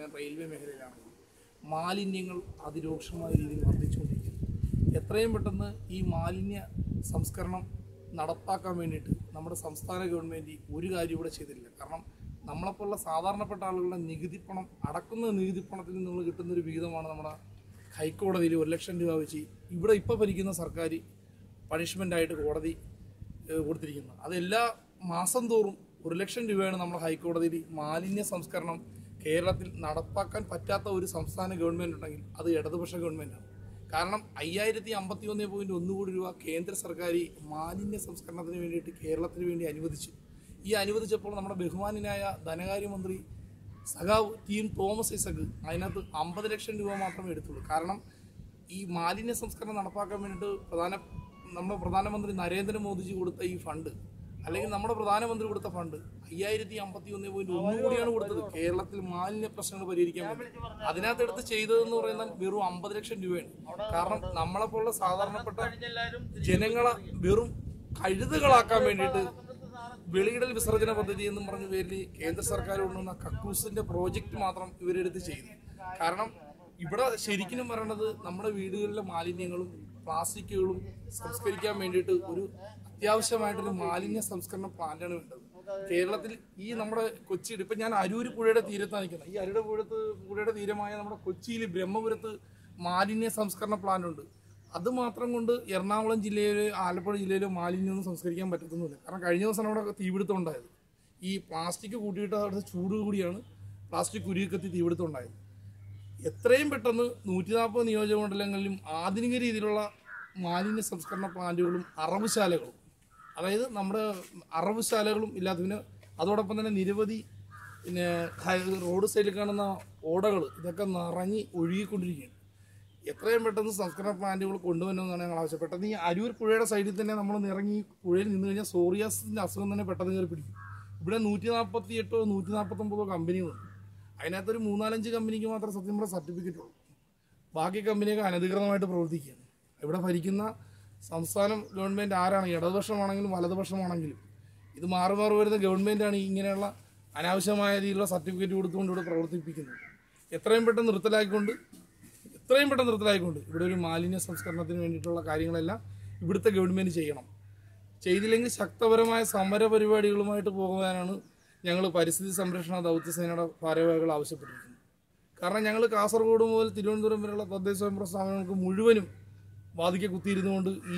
മേഖലയിലാണെങ്കിലും railway മേഖലയിലാണെങ്കിലും മാലിന്യങ്ങൾ അതിരൂക്ഷമായ രീതിയിൽ വർദ്ധിച്ചുകൊണ്ടിരിക്കുന്നു എത്രയും പെട്ടെന്ന് ഈ മാലിന്യ സംസ്കരണം നടപ്പാക്കാൻ വേണ്ടിയിട്ട് നമ്മുടെ സംസ്ഥാന ഗവൺമെൻറ് ഒരു കാര്യം ഇവിടെ ചെയ്തിട്ടില്ല കാരണം നമ്മളെപ്പോലുള്ള സാധാരണപ്പെട്ട ആളുകളുടെ നികുതി പണം അടക്കുന്ന നികുതി പണത്തിൽ നിന്ന് കിട്ടുന്ന ഒരു വിഹിതമാണ് നമ്മുടെ ഹൈക്കോടതിയിൽ ഒരു ലക്ഷം രൂപ വെച്ച് ഇവിടെ ഇപ്പോൾ ഭരിക്കുന്ന സർക്കാർ പണിഷ്മെൻ്റായിട്ട് കോടതി ഏഹ് കൊടുത്തിരിക്കുന്നത് അത് എല്ലാ മാസം തോറും ഒരു ലക്ഷം രൂപയാണ് നമ്മൾ ഹൈക്കോടതിയിൽ മാലിന്യ സംസ്കരണം കേരളത്തിൽ നടപ്പാക്കാൻ പറ്റാത്ത ഒരു സംസ്ഥാന ഗവൺമെൻറ് ഉണ്ടെങ്കിൽ അത് ഇടതുപക്ഷ ഗവൺമെൻറ്റാണ് കാരണം അയ്യായിരത്തി അമ്പത്തി ഒന്ന് പോയിന്റ് ഒന്ന് കോടി രൂപ കേന്ദ്ര സർക്കാർ മാലിന്യ സംസ്കരണത്തിന് വേണ്ടിയിട്ട് കേരളത്തിന് വേണ്ടി അനുവദിച്ചു ഈ അനുവദിച്ചപ്പോൾ നമ്മുടെ ബഹുമാനായ ധനകാര്യമന്ത്രി സഖാവ് ടീം തോമസ് ഐസക് അതിനകത്ത് അമ്പത് ലക്ഷം രൂപ മാത്രമേ എടുത്തുള്ളൂ കാരണം ഈ മാലിന്യ സംസ്കരണം നടപ്പാക്കാൻ വേണ്ടിയിട്ട് പ്രധാന നമ്മുടെ പ്രധാനമന്ത്രി നരേന്ദ്രമോദിജി കൊടുത്ത ഈ ഫണ്ട് അല്ലെങ്കിൽ നമ്മുടെ പ്രധാനമന്ത്രി കൊടുത്ത ഫണ്ട് അയ്യായിരത്തി അമ്പത്തി ഒന്ന് പോയിന്റ് ഒന്ന് കോടിയാണ് കൊടുത്തത് കേരളത്തിൽ മാലിന്യ പ്രശ്നങ്ങൾ പരിഹരിക്കാൻ വേണ്ടി അതിനകത്ത് എടുത്ത് ചെയ്തതെന്ന് പറയുന്നത് വെറും അമ്പത് ലക്ഷം രൂപയാണ് കാരണം നമ്മളെപ്പോലുള്ള സാധാരണപ്പെട്ട ജനങ്ങളെ വെറും കഴുതുകളാക്കാൻ വേണ്ടിയിട്ട് വെളിയിടൽ വിസർജന പദ്ധതി എന്നും പറഞ്ഞ പേരിൽ കേന്ദ്ര സർക്കാർ കൊണ്ടുവന്ന കക്കൂസിന്റെ പ്രോജക്റ്റ് മാത്രം ഇവരെടുത്ത് ചെയ്തു കാരണം ഇവിടെ ശരിക്കും പറയണത് നമ്മുടെ വീടുകളിലെ മാലിന്യങ്ങളും പ്ലാസ്റ്റിക്കുകളും സംസ്കരിക്കാൻ വേണ്ടിയിട്ട് ഒരു അത്യാവശ്യമായിട്ടൊരു മാലിന്യ സംസ്കരണ പ്ലാന്റാണ് വേണ്ടത് കേരളത്തിൽ ഈ നമ്മുടെ കൊച്ചി ഇപ്പൊ ഞാൻ അരൂര് പുഴയുടെ തീരത്താണ് നിൽക്കുന്നത് ഈ അരുടെ പുഴത്ത് പുഴയുടെ തീരമായ നമ്മുടെ കൊച്ചിയിൽ ബ്രഹ്മപുരത്ത് മാലിന്യ സംസ്കരണ പ്ലാന്റ് ഉണ്ട് അത് മാത്രം കൊണ്ട് എറണാകുളം ജില്ലയില് ആലപ്പുഴ ജില്ലയിലോ മാലിന്യമൊന്നും സംസ്കരിക്കാൻ പറ്റത്തൊന്നുമില്ല കാരണം കഴിഞ്ഞ ദിവസം അവിടെ തീപിടുത്തം ഉണ്ടായത് ഈ പ്ലാസ്റ്റിക് കൂട്ടിയിട്ട് അവിടുത്തെ ചൂട് കൂടിയാണ് പ്ലാസ്റ്റിക് കുരുക്കത്തി തീപിടുത്തം ഉണ്ടായത് എത്രയും പെട്ടെന്ന് നൂറ്റി നാൽപ്പത് നിയോജക മണ്ഡലങ്ങളിലും ആധുനിക രീതിയിലുള്ള മാലിന്യ സംസ്കരണ പ്ലാന്റുകളും അറവുശാലകളും അതായത് നമ്മുടെ അറവുശാലകളും ഇല്ലാത്ത പിന്നെ അതോടൊപ്പം തന്നെ നിരവധി പിന്നെ ഹൈ- റോഡ് സൈഡിൽ കാണുന്ന ഓടകൾ ഇതൊക്കെ നിറഞ്ഞ് ഒഴുകിക്കൊണ്ടിരിക്കുകയാണ് എത്രയും പെട്ടെന്ന് സംസ്കരണ പ്ലാന്റുകൾ കൊണ്ടുവരണമെന്നാണ് ഞങ്ങൾ ആവശ്യം പെട്ടെന്ന് ഈ അരൂർ പുഴയുടെ സൈഡിൽ തന്നെ നമ്മൾ ഇറങ്ങി ഈ പുഴയിൽ നിന്ന് കഴിഞ്ഞാൽ സോറിയാസിന്റെ അസുഖം തന്നെ പെട്ടെന്ന് കയറി പിടിക്കും ഇവിടെ നൂറ്റി നാൽപ്പത്തി എട്ടോ നൂറ്റി നാൽപ്പത്തൊമ്പതോ കമ്പനികളുണ്ട് അതിനകത്തൊരു മൂന്നാലഞ്ച് കമ്പനിക്ക് മാത്രമേ സത്യം പറഞ്ഞ സർട്ടിഫിക്കറ്റ് ഉള്ളൂ ബാക്കി കമ്പനിയൊക്കെ അനധികൃതമായിട്ട് പ്രവർത്തിക്കുകയാണ് ഇവിടെ ഭരിക്കുന്ന സംസ്ഥാനം ഗവൺമെൻറ് ആരാണ് ഇടതുപക്ഷമാണെങ്കിലും വലതുപക്ഷമാണെങ്കിലും ഇത് മാറി മാറി വരുന്ന ഗവൺമെൻറ്റാണ് ഇങ്ങനെയുള്ള അനാവശ്യമായ രീതിയിലുള്ള സർട്ടിഫിക്കറ്റ് കൊടുത്തുകൊണ്ട് ഇവിടെ പ്രവർത്തിപ്പിക്കുന്നത് എത്രയും പെട്ടെന്ന് നിർത്തലാക്കിക്കൊണ്ട് എത്രയും പെട്ടെന്ന് നിർത്തലാക്കിക്കൊണ്ട് ഇവിടെ ഒരു മാലിന്യ സംസ്കരണത്തിന് വേണ്ടിയിട്ടുള്ള കാര്യങ്ങളെല്ലാം ഇവിടുത്തെ ഗവൺമെൻറ് ചെയ്യണം ചെയ്തില്ലെങ്കിൽ ശക്തപരമായ സമര പരിപാടികളുമായിട്ട് പോകാനാണ് ഞങ്ങൾ പരിസ്ഥിതി സംരക്ഷണ ദൗത്യസേനയുടെ ഭാരവാഹികൾ ആവശ്യപ്പെട്ടിരിക്കുന്നത് കാരണം ഞങ്ങൾ കാസർഗോഡ് മുതൽ തിരുവനന്തപുരം വരെയുള്ള തദ്ദേശ സ്വയംഭരണ സ്ഥാപനങ്ങൾക്ക് മുഴുവനും വാതിക്കെ കുത്തിയിരുന്നുകൊണ്ട് ഈ